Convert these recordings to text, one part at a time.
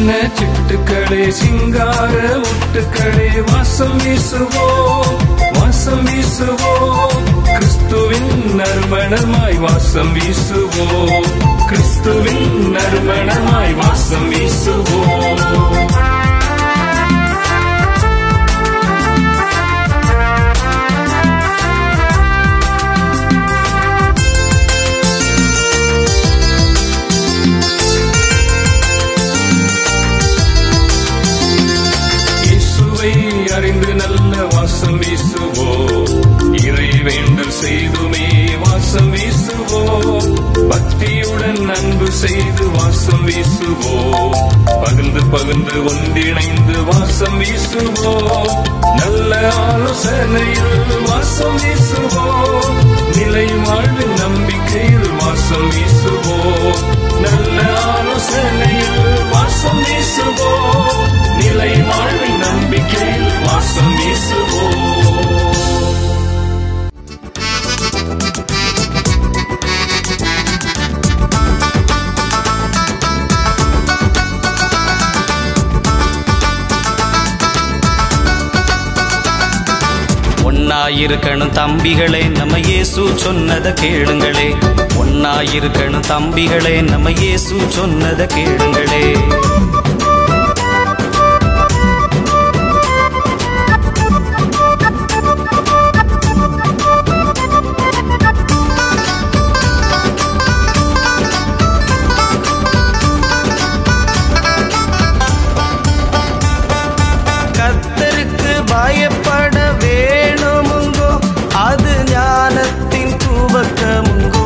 வண்ண சிட்டுக்களே சிங்கார முட்டுக்களே வாசம் வீசுவோம் வாசம் வீசுவோம் கிறிஸ்துவின் நறுமணமாய் வாசம் வீசுவோம் கிறிஸ்துவின் நறுமணமாய் வாசம் வீசுவோம் இயேசுவை அறிந்து நல்ல வாசம் வீசுவோம் இறை வேண்டல் செய்துமே வாசம் வீசுவோம் பக்தியுடன் அன்பு செய்து வாசம் வீசுவோம் பகிர்ந்து பகிர்ந்து ஒன்றிணைந்து வாசம் வீசுவோம் நல்ல ஆலோசனையில் வாசம் வீசுவோம் நிலை வாழ்வின் நம்பிக்கையில் வாசம் வீசுவோம் நல்ல ஆலோசனையில் வாசம் வீசுவோம் நிலை வாழ்வின் நம்பிக்கையில் வாசம் வீசுவோம் ஒன்னாயிருக்கணும் தம்பிகளே நம்ம இயேசு சொன்னத கேளுங்களே ஒன்னாயிருக்கணும் தம்பிகளே நம்ம இயேசு சொன்னத கேளுங்களே கர்த்தருக்கு பயப்பட வேணுமுங்கோ அது ஞானத்தின் துவக்கமுங்கோ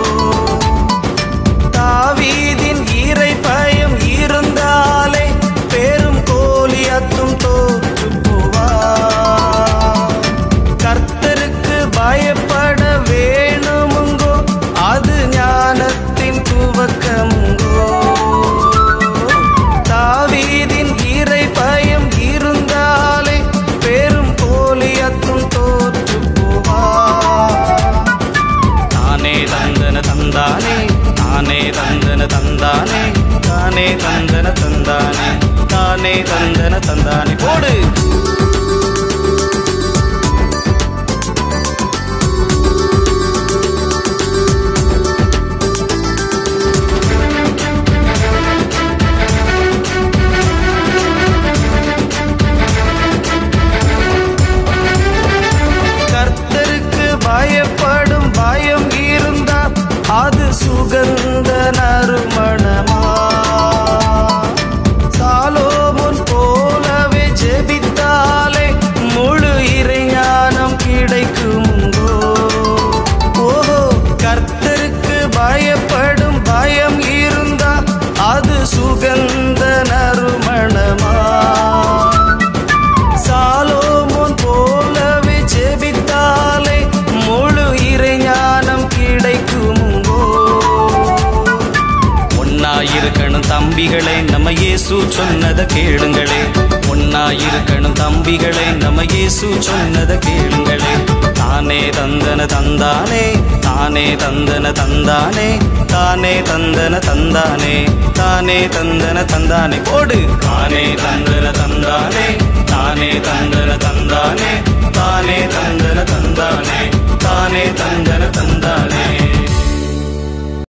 தாவீதின் இறை பயம் இருந்தாலே பெரும் கோலியத்தும் தோற்று போவார் கர்த்தருக்கு பயப்பட வேணுமுங்கோ அது ஞானத்தின் துவக்கமுங்கோ தாவீதின் இறை பயம் இருந்தாலே பெரும் கோலியத்தும் தோற்று போவார் தானே தந்தன தந்தானே தானே தந்தன தந்தானே தானே தந்தன தந்தானே தானே தந்தன தந்தானே போடு கர்த்தருக்கு பயப்படும் பயம் இருந்தா அது சுகந்த நறுமணமா சாலோமுன் போலவே ஜெபித்தாலே முழு இறைஞானம் கிடைக்குமுங்கோ ஓஹோ கர்த்தருக்கு பயப்படும் பயம் இருந்தா அது சுகந்த நறுமணமா சாலோமோன் போலவே ஜெபித்தாலே முழு இறைஞானம் கிடைக்குமுங்கோ ஒன்னாயிருக்கணும் தம்பிகளே நம்ம இயேசு சொன்னத கேளுங்களே ஒன்னாயிருக்கணும் தம்பிகளே நம்ம இயேசு சொன்னத கேளுங்களே தானே தந்தன தந்தானே தானே தந்தன தந்தானே தானே தந்தன தந்தானே தானே தந்தன தந்தானே போடு தானே தந்தன தந்தானே தானே தந்தன தந்தானே தானே தந்தன தந்தானே